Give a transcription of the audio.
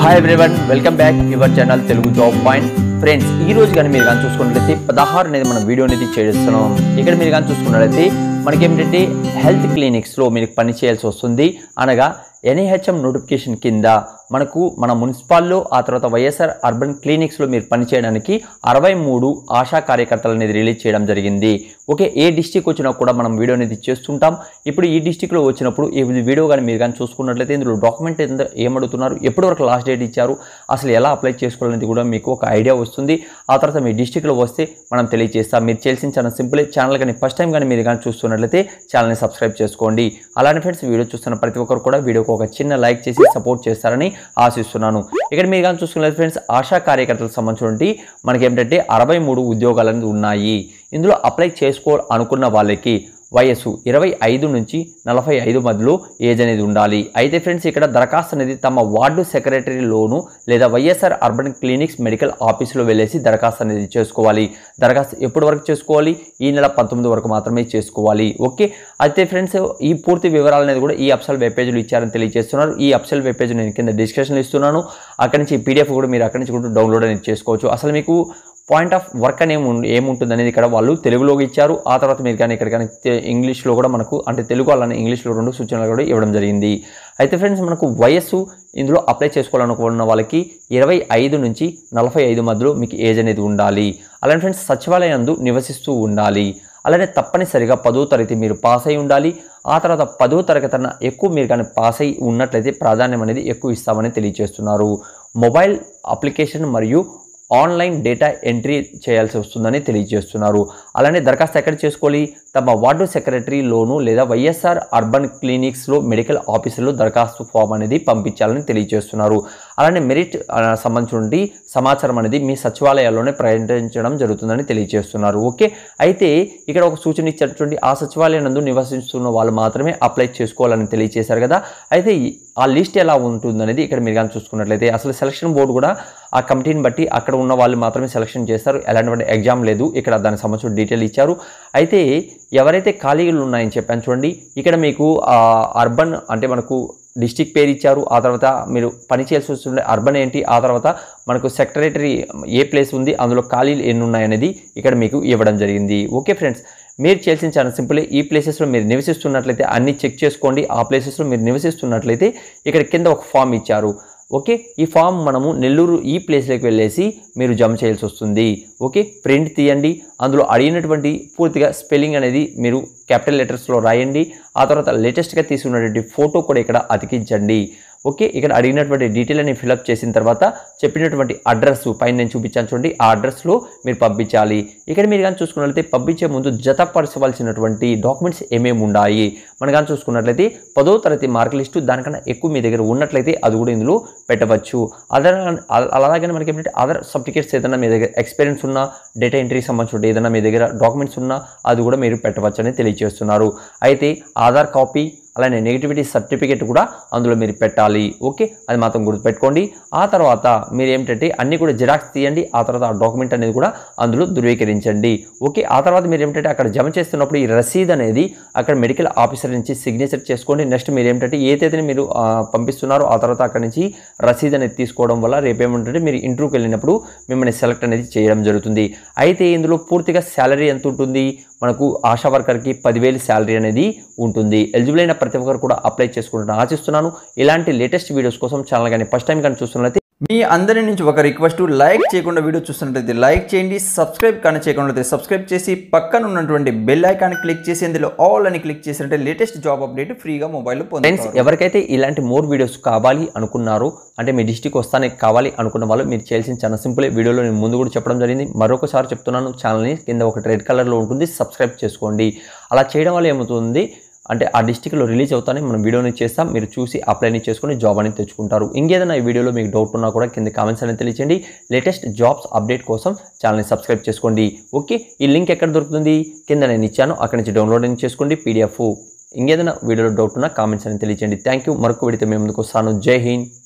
hi everyone welcome back your channel Telugu job point friends ఈ రోజు కానీ మీరు కానీ చూసుకున్నట్లయితే పదహారు అనేది మనం వీడియో అనేది చేస్తున్నాం ఇక్కడ మీరు కానీ చూసుకున్నట్లయితే మనకి ఏంటంటే హెల్త్ క్లినిక్స్లో మీరు పని చేయాల్సి వస్తుంది అనగా ఎన్ఏహెచ్ఎం నోటిఫికేషన్ కింద మనకు మన మున్సిపాల్లో ఆ తర్వాత వైఎస్ఆర్ అర్బన్ క్లినిక్స్లో మీరు పనిచేయడానికి అరవై మూడు ఆశా కార్యకర్తలు అనేది రిలీజ్ చేయడం జరిగింది ఓకే ఏ డిస్టిక్ వచ్చినా కూడా మనం వీడియో అనేది చేస్తుంటాం ఇప్పుడు ఈ డిస్టిక్లో వచ్చినప్పుడు ఈ వీడియో కానీ మీరు కానీ చూసుకున్నట్లయితే ఇందులో డాక్యుమెంట్ ఎంత ఏమడుగుతున్నారు ఎప్పటి వరకు లాస్ట్ డేట్ ఇచ్చారు అసలు ఎలా అప్లై చేసుకోవాలనేది కూడా మీకు ఒక ఐడియా వస్తుంది ఆ తర్వాత మీ డిస్టిక్లో వస్తే మనం తెలియజేస్తాం మీరు చేయాల్సిన చాలా సింపుల్ ఛానల్ కానీ ఫస్ట్ టైం కానీ మీరు కానీ చూస్తున్నట్లయితే ఛానల్ని సబ్స్క్రైబ్ చేసుకోండి అలానే ఫ్రెండ్స్ వీడియో చూస్తున్న ప్రతి ఒక్కరు కూడా వీడియోకి ఒక చిన్న లైక్ చేసి సపోర్ట్ చేస్తారని ఆశిస్తున్నాను ఇక్కడ మీరు కానీ చూసుకున్నట్లయితే ఫ్రెండ్స్ ఆశా కార్యకర్తలకు సంబంధించి మనకి ఏంటంటే అరవై మూడు ఉద్యోగాలు అనేది ఉన్నాయి ఇందులో అప్లై చేసుకోవాలనుకున్న వాళ్ళకి వయస్సు ఇరవై ఐదు నుంచి నలభై ఐదు మధ్యలో ఏజ్ అనేది ఉండాలి అయితే ఫ్రెండ్స్ ఇక్కడ దరఖాస్తు అనేది తమ వార్డు సెక్రటరీలోను లేదా వైఎస్ఆర్ అర్బన్ క్లినిక్స్ మెడికల్ ఆఫీసులో వెళ్ళేసి దరఖాస్తు అనేది చేసుకోవాలి దరఖాస్తు ఎప్పటి వరకు చేసుకోవాలి ఈ నెల పంతొమ్మిది వరకు మాత్రమే చేసుకోవాలి ఓకే అయితే ఫ్రెండ్స్ ఈ పూర్తి వివరాలు అనేది కూడా ఈ అప్సల్ వెబ్ పేజ్లో ఇచ్చారని తెలియజేస్తున్నారు ఈ అప్సల్ వెబ్ పేజ్ నేను కింద డిస్క్రిప్షన్లో ఇస్తున్నాను అక్కడి నుంచి పీడిఎఫ్ కూడా మీరు అక్కడి నుంచి కూడా డౌన్లోడ్ అనేది చేసుకోవచ్చు అసలు మీకు పాయింట్ ఆఫ్ వర్క్ అని ఏము ఏముంటుంది అనేది ఇక్కడ వాళ్ళు తెలుగులో ఇచ్చారు ఆ తర్వాత మీరు కానీ ఇక్కడ కానీ తె- ఇంగ్లీష్లో కూడా మనకు అంటే తెలుగు అలానే ఇంగ్లీష్లో రెండు సూచనలు కూడా ఇవ్వడం జరిగింది అయితే ఫ్రెండ్స్ మనకు వయస్సు ఇందులో అప్లై చేసుకోవాలనుకున్న వాళ్ళకి ఇరవై ఐదు నుంచి నలభై ఐదు మధ్యలో మీకు ఏజ్ అనేది ఉండాలి అలానే ఫ్రెండ్స్ సచివాలయందు నివసిస్తూ ఉండాలి అలానే తప్పనిసరిగా పదో తరగతి మీరు పాస్ అయి ఉండాలి ఆ తర్వాత పదో తరగతి కన్నా ఎక్కువ మీరు కానీ పాస్ అయి ఉన్నట్లయితే ప్రాధాన్యం అనేది ఎక్కువ ఇస్తామని తెలియజేస్తున్నారు మొబైల్ అప్లికేషన్ మరియు ఆన్లైన్ డేటా ఎంట్రీ చేయాల్సి వస్తుందని తెలియజేస్తున్నారు అలానే దరఖాస్తు ఎక్కడ చేసుకోవాలి తమ వార్డు సెక్రటరీలోను లేదా వైఎస్ఆర్ అర్బన్ క్లినిక్స్లో మెడికల్ ఆఫీసులో దరఖాస్తు ఫామ్ అనేది పంపించాలని తెలియజేస్తున్నారు అలానే మెరిట్ ఆ, సంబంధించి సమాచారం అనేది మీ సచివాలయాల్లోనే ప్రకటించడం జరుగుతుందని తెలియజేస్తున్నారు ఓకే అయితే ఇక్కడ ఒక సూచన ఇచ్చారు చూడండి ఆ సచివాలయం నందు నివసిస్తున్న వాళ్ళు మాత్రమే అప్లై చేసుకోవాలని తెలియజేశారు కదా అయితే ఈ- ఆ లిస్ట్ ఎలా ఉంటుందనేది ఇక్కడ మీరు కానీ చూసుకున్నట్లయితే అసలు సెలక్షన్ బోర్డు కూడా ఆ కమిటీని బట్టి అక్కడ ఉన్న వాళ్ళు మాత్రమే సెలక్షన్ చేస్తారు ఎలాంటి ఎగ్జామ్ లేదు ఇక్కడ దానికి సంబంధించిన డీటెయిల్ ఇచ్చారు అయితే ఎవరైతే ఖాళీలు ఉన్నాయని చెప్పాను చూడండి ఇక్కడ మీకు ఆ, అర్బన్ అంటే మనకు డిస్టిక్ పేరు ఇచ్చారు ఆ తర్వాత మీరు పని చేయాల్సి వస్తుండే అర్బన్ ఏంటి ఆ తర్వాత మనకు సెక్రటరీ ఏ ప్లేస్ ఉంది అందులో ఖాళీలు ఎన్ని ఉన్నాయనేది ఇక్కడ మీకు ఇవ్వడం జరిగింది ఓకే ఫ్రెండ్స్ మీరు చేయాల్సిన చాలా సింపుల్ ఈ ప్లేసెస్లో మీరు నివసిస్తున్నట్లయితే అన్ని చెక్ చేసుకోండి ఆ ప్లేసెస్లో మీరు నివసిస్తున్నట్లయితే ఇక్కడ కింద ఒక ఫామ్ ఇచ్చారు ఓకే ఈ ఫామ్ మనము నెల్లూరు ఈ ప్లేస్లోకి వెళ్ళేసి మీరు జమ చేయాల్సి వస్తుంది ఓకే ప్రింట్ తీయండి అందులో అడిగినటువంటి పూర్తిగా స్పెల్లింగ్ అనేది మీరు క్యాపిటల్ లెటర్స్లో రాయండి ఆ తర్వాత లేటెస్ట్గా తీసుకున్నటువంటి ఫోటో కూడా ఇక్కడ అతికించండి ఓకే ఇక్కడ అడిగినటువంటి డీటెయిల్ అని ఫిలప్ చేసిన తర్వాత చెప్పినటువంటి అడ్రస్ పైన నేను చూపించాను చూడండి ఆ అడ్రస్లో మీరు పంపించాలి ఇక్కడ మీరు కానీ చూసుకున్నట్లయితే పంపించే ముందు జతపరచవలసినటువంటి డాక్యుమెంట్స్ ఏమేమి ఉన్నాయి మనం కానీ చూసుకున్నట్లయితే పదో తరగతి మార్క్ లిస్టు దానికన్నా ఎక్కువ మీ దగ్గర ఉన్నట్లయితే అది కూడా ఇందులో పెట్టవచ్చు అదర్ అలాగనే మనకి ఏంటంటే అదర్ సర్టిఫికేట్స్ ఏదైనా మీ దగ్గర ఎక్స్పీరియన్స్ ఉన్నా డేటా ఎంట్రీకి సంబంధించిన ఏదైనా మీ దగ్గర డాక్యుమెంట్స్ ఉన్నా అది కూడా మీరు పెట్టవచ్చు అని తెలియజేస్తున్నారు అయితే ఆధార్ కాపీ అలానే నెగిటివిటీ సర్టిఫికేట్ కూడా అందులో మీరు పెట్టాలి ఓకే అది మాత్రం గుర్తుపెట్టుకోండి ఆ తర్వాత మీరు ఏమిటంటే అన్నీ కూడా జిరాక్స్ తీయండి ఆ తర్వాత ఆ డాక్యుమెంట్ అనేది కూడా అందులో ధృవీకరించండి ఓకే ఆ తర్వాత మీరు ఏమిటంటే అక్కడ జమ చేస్తున్నప్పుడు ఈ రసీద్ అనేది అక్కడ మెడికల్ ఆఫీసర్ నుంచి సిగ్నేచర్ చేసుకోండి నెక్స్ట్ మీరు ఏమిటంటే ఏ తేదీని మీరు ఆ, పంపిస్తున్నారో ఆ తర్వాత అక్కడ నుంచి రసీద్ అనేది తీసుకోవడం వల్ల రేపు ఏమంటే మీరు ఇంటర్వ్యూకి వెళ్ళినప్పుడు మిమ్మల్ని సెలెక్ట్ అనేది చేయడం జరుగుతుంది అయితే ఇందులో పూర్తిగా శాలరీ ఎంత ఉంటుంది మనకు ఆశా వర్కర్కి పదివేలు శాలరీ అనేది ఉంటుంది ఎలిజిబుల్ అయిన ప్రతి ఒక్కరు కూడా అప్లై చేసుకుంటాను ఆశిస్తున్నాను ఇలాంటి లేటెస్ట్ వీడియోస్ కోసం ఛానల్ కానీ ఫస్ట్ టైం కానీ చూస్తున్నట్లయితే మీ అందరి నుంచి ఒక రిక్వెస్ట్ లైక్ చేయకుండా వీడియో చూస్తున్నట్లయితే లైక్ చేయండి సబ్స్క్రైబ్ కానీ చేయకుండా సబ్స్క్రైబ్ చేసి పక్కన ఉన్నటువంటి బెల్ ఐకాన్ క్లిక్ చేసి అందులో ఆల్ అని క్లిక్ చేసినట్టే లేటెస్ట్ జాబ్ అప్డేట్ ఫ్రీగా మొబైల్లో ఫ్రెండ్స్ పొందండి ఎవరికైతే ఇలాంటి మోర్ వీడియోస్ కావాలి అనుకున్నారో అంటే మీ డిస్టిక్ వస్తానే కావాలి అనుకున్న వాళ్ళు మీరు చేయాల్సిన చాలా సింపుల్ వీడియోలో నేను ముందు కూడా చెప్పడం జరిగింది మరొకసారి చెప్తున్నాను ఛానల్ని కింద ఒక రెడ్ కలర్లో ఉంటుంది సబ్స్క్రైబ్ చేసుకోండి అలా చేయడం వల్ల ఏమవుతుంది అంటే ఆ డిస్టిక్లో రిలీజ్ అవుతానే మనం వీడియోని చేస్తాం మీరు చూసి అప్లైని చేసుకొని జాబ్ అనేది తెచ్చుకుంటారు ఇంకేదైనా ఈ వీడియోలో మీకు డౌట్ ఉన్నా కూడా కింద కామెంట్స్ అనేది తెలియచేయండి లేటెస్ట్ జాబ్స్ అప్డేట్ కోసం ఛానల్ని సబ్స్క్రైబ్ చేసుకోండి ఓకే ఈ లింక్ ఎక్కడ దొరుకుతుంది కింద నేను ఇచ్చాను అక్కడి నుంచి డౌన్లోడ్ చేసుకోండి పీడిఎఫ్ ఇంకేదైనా వీడియోలో డౌట్ ఉన్నా కామెంట్స్ అని తెలియచేయండి థ్యాంక్ యూ మరొక వీడితో మేము ముందుకు వస్తాను జై హింద్